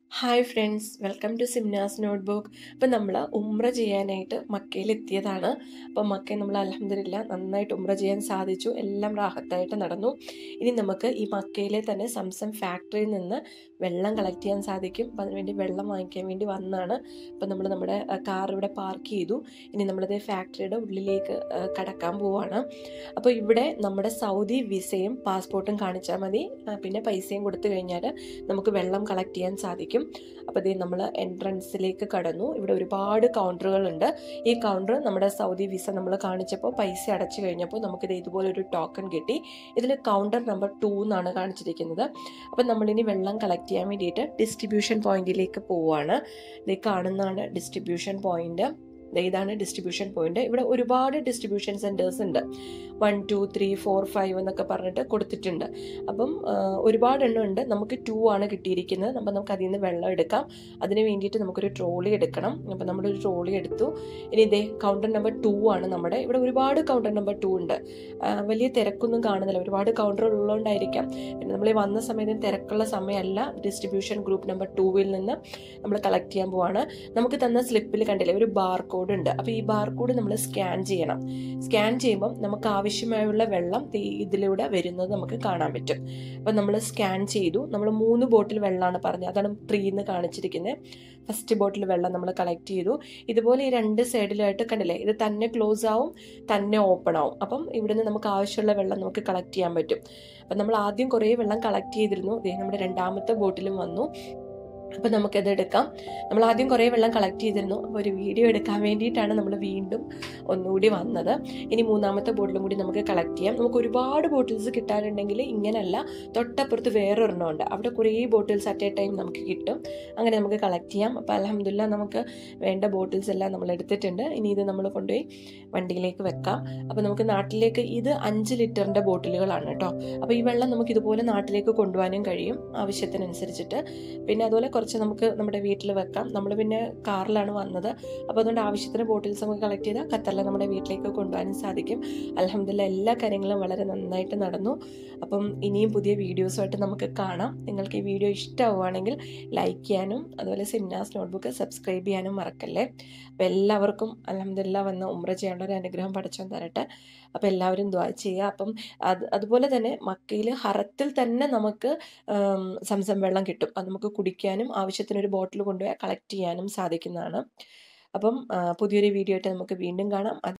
hi friends welcome to Simnas notebook അപ്പം നമ്മൾ ഉമ്ര ചെയ്യാനായിട്ട് മക്കയിൽ എത്തിയതാണ് അപ്പം മക്കയിൽ നമ്മൾ അലഹമില്ല നന്നായിട്ട് ഉമ്ര ചെയ്യാൻ സാധിച്ചു എല്ലാം റാഹത്തായിട്ട് നടന്നു ഇനി നമുക്ക് ഈ മക്കയിലെ തന്നെ സംസം ഫാക്ടറിയിൽ നിന്ന് വെള്ളം കളക്ട് ചെയ്യാൻ സാധിക്കും അപ്പം അതിനുവേണ്ടി വെള്ളം വാങ്ങിക്കാൻ വേണ്ടി വന്നതാണ് അപ്പം നമ്മൾ നമ്മുടെ കാർ ഇവിടെ പാർക്ക് ചെയ്തു ഇനി നമ്മളത് ഫാക്ടറിയുടെ ഉള്ളിലേക്ക് ആ, കടക്കാൻ പോവാണ് അപ്പോൾ ഇവിടെ നമ്മുടെ സൗദി വിസയും പാസ്പോർട്ടും കാണിച്ചാൽ മതി ആ, പിന്നെ പൈസയും കൊടുത്തു കഴിഞ്ഞാൽ നമുക്ക് വെള്ളം കളക്ട് ചെയ്യാൻ സാധിക്കും അപ്പോൾ ഇതേ നമ്മൾ എൻട്രൻസിലേക്ക് കടന്നു ഇവിടെ ഒരുപാട് കൗണ്ടറുകളുണ്ട് ഈ കൗണ്ടർ നമ്മുടെ സൗദി വിസ നമ്മൾ കാണിച്ചപ്പോൾ പൈസ അടച്ചു കഴിഞ്ഞപ്പോൾ നമുക്കിത് ഇതുപോലെ ഒരു ടോക്കൺ കിട്ടി ഇതിൽ കൗണ്ടർ നമ്പർ ടു എന്നാണ് കാണിച്ചിരിക്കുന്നത് അപ്പം നമ്മളിനി വെള്ളം കളക്ട് ചെയ്യാൻ വേണ്ടിയിട്ട് ഡിസ്ട്രിബ്യൂഷൻ പോയിന്റിലേക്ക് പോവുകയാണ് ഇത് കാണുന്നതാണ് ഡിസ്ട്രിബ്യൂഷൻ പോയിന്റ് ദേ ഇതാണ് ഡിസ്ട്രിബ്യൂഷൻ പോയിന്റ് ഇവിടെ ഒരുപാട് ഡിസ്ട്രിബ്യൂഷൻ സെൻറ്റേഴ്സ് ഉണ്ട് one two three four five എന്നൊക്കെ പറഞ്ഞിട്ട് കൊടുത്തിട്ടുണ്ട് അപ്പം ആ, ഒരുപാട് എണ്ണം ഉണ്ട് നമുക്ക് ടു ആണ് കിട്ടിയിരിക്കുന്നത് അപ്പം നമുക്ക് അതിൽ നിന്ന് വെള്ളം എടുക്കാം അതിന് വേണ്ടിയിട്ട് നമുക്കൊരു ട്രോളി എടുക്കണം അപ്പം നമ്മളൊരു ട്രോളി എടുത്തു ഇനി ഇതേ കൗണ്ടർ നമ്പർ ടു ആണ് നമ്മുടെ ഇവിടെ ഒരുപാട് കൗണ്ടർ നമ്പർ ടു ഉണ്ട് ആ, വലിയ തിരക്കൊന്നും കാണുന്നില്ല ഒരുപാട് കൗണ്ടർ ഉള്ളതുകൊണ്ടായിരിക്കാം പിന്നെ നമ്മൾ ഈ വന്ന സമയത്ത് തിരക്കുള്ള സമയമല്ല ഡിസ്ട്രിബ്യൂഷൻ ഗ്രൂപ്പ് നമ്പർ ടൂവിൽ നിന്ന് നമ്മൾ കളക്ട് ചെയ്യാൻ പോവാണ് നമുക്ക് തന്ന സ്ലിപ്പിൽ കണ്ടില്ലേ ഒരു ബാർ കോഡ് ഉണ്ട് അപ്പോൾ ഈ ബാർ കോഡ് നമ്മൾ സ്കാൻ ചെയ്യണം സ്കാൻ ചെയ്യുമ്പം നമുക്ക് ആവശ്യമായുള്ള വെള്ളം ദേ ഇതിലൂടെ വരുന്നത് നമുക്ക് കാണാൻ പറ്റും അപ്പം നമ്മൾ സ്കാൻ ചെയ്തു നമ്മൾ മൂന്ന് ബോട്ടിൽ വെള്ളമാണ് പറഞ്ഞത് അതാണ് ട്രീ എന്ന് കാണിച്ചിരിക്കുന്നത് ഫസ്റ്റ് ബോട്ടിൽ വെള്ളം നമ്മൾ കളക്ട് ചെയ്തു ഇതുപോലെ ഈ രണ്ട് സൈഡിലായിട്ട് കണ്ടില്ലേ ഇത് തന്നെ ക്ലോസ് ആവും തന്നെ ഓപ്പൺ ആവും അപ്പം ഇവിടുന്ന് നമുക്ക് ആവശ്യമുള്ള വെള്ളം നമുക്ക് കളക്ട് ചെയ്യാൻ പറ്റും അപ്പം നമ്മൾ ആദ്യം കുറേ വെള്ളം കളക്ട് ചെയ്തിരുന്നു ദേ നമ്മുടെ രണ്ടാമത്തെ ബോട്ടിലും വന്നു അപ്പം നമുക്കത് എടുക്കാം നമ്മൾ ആദ്യം കുറേ വെള്ളം കളക്ട് ചെയ്തിരുന്നു അപ്പോൾ ഒരു വീഡിയോ എടുക്കാൻ വേണ്ടിയിട്ടാണ് നമ്മൾ വീണ്ടും ഒന്നുകൂടി വന്നത് ഇനി മൂന്നാമത്തെ ബോട്ടിലും കൂടി നമുക്ക് കളക്ട് ചെയ്യാം നമുക്ക് ഒരുപാട് ബോട്ടിൽസ് കിട്ടാനുണ്ടെങ്കിൽ ഇങ്ങനല്ല തൊട്ടപ്പുറത്ത് വേറൊരെണ്ണം ഉണ്ട് അവിടെ കുറേ ബോട്ടിൽസ് അറ്റ് എ ടൈം നമുക്ക് കിട്ടും അങ്ങനെ നമുക്ക് കളക്ട് ചെയ്യാം അപ്പോൾ അലഹമില്ല നമുക്ക് വേണ്ട ബോട്ടിൽസ് എല്ലാം നമ്മൾ എടുത്തിട്ടുണ്ട് ഇനി ഇത് നമ്മൾ കൊണ്ടുപോയി വണ്ടിയിലേക്ക് വെക്കാം അപ്പോൾ നമുക്ക് നാട്ടിലേക്ക് ഇത് അഞ്ച് ലിറ്ററിൻ്റെ ബോട്ടിലുകളാണ് കേട്ടോ അപ്പോൾ ഈ വെള്ളം നമുക്ക് ഇതുപോലെ നാട്ടിലേക്ക് കൊണ്ടുപോകാനും കഴിയും ആവശ്യത്തിനനുസരിച്ചിട്ട് പിന്നെ അതുപോലെ കുറച്ച് നമുക്ക് നമ്മുടെ വീട്ടിൽ വെക്കാം നമ്മൾ പിന്നെ കാറിലാണ് വന്നത് അപ്പോൾ അതുകൊണ്ട് ആവശ്യത്തിന് ബോട്ടിൽസ് നമുക്ക് കളക്ട് ചെയ്താൽ ഖത്തറിൽ നമ്മുടെ വീട്ടിലേക്ക് കൊണ്ടുപോകാനും സാധിക്കും അലഹമില്ല എല്ലാ കാര്യങ്ങളും വളരെ നന്നായിട്ട് നടന്നു അപ്പം ഇനിയും പുതിയ വീഡിയോസുമായിട്ട് നമുക്ക് കാണാം നിങ്ങൾക്ക് ഈ വീഡിയോ ഇഷ്ടമാവുകയാണെങ്കിൽ ലൈക്ക് ചെയ്യാനും അതുപോലെ സിംനാസ് നോട്ട്ബുക്ക് സബ്സ്ക്രൈബ് ചെയ്യാനും മറക്കല്ലേ അപ്പോൾ എല്ലാവർക്കും അലഹമില്ല വന്ന് ഉമ്ര ചെയ്യാനുള്ള ഒരു അനുഗ്രഹം പഠിച്ചോൻ തരട്ടെ അപ്പോൾ എല്ലാവരും ദ്വാ ചെയ്യുക അപ്പം അത് അതുപോലെ തന്നെ മക്കയിൽ ഹറത്തിൽ തന്നെ നമുക്ക് ആം, സംസം വെള്ളം കിട്ടും അത് നമുക്ക് കുടിക്കാനും ആവശ്യത്തിന് ഒരു ബോട്ടിൽ കൊണ്ടുപോയി കളക്ട് ചെയ്യാനും സാധിക്കുന്നതാണ് അപ്പം ആ, പുതിയൊരു വീഡിയോ ആയിട്ട് നമുക്ക് വീണ്ടും കാണാം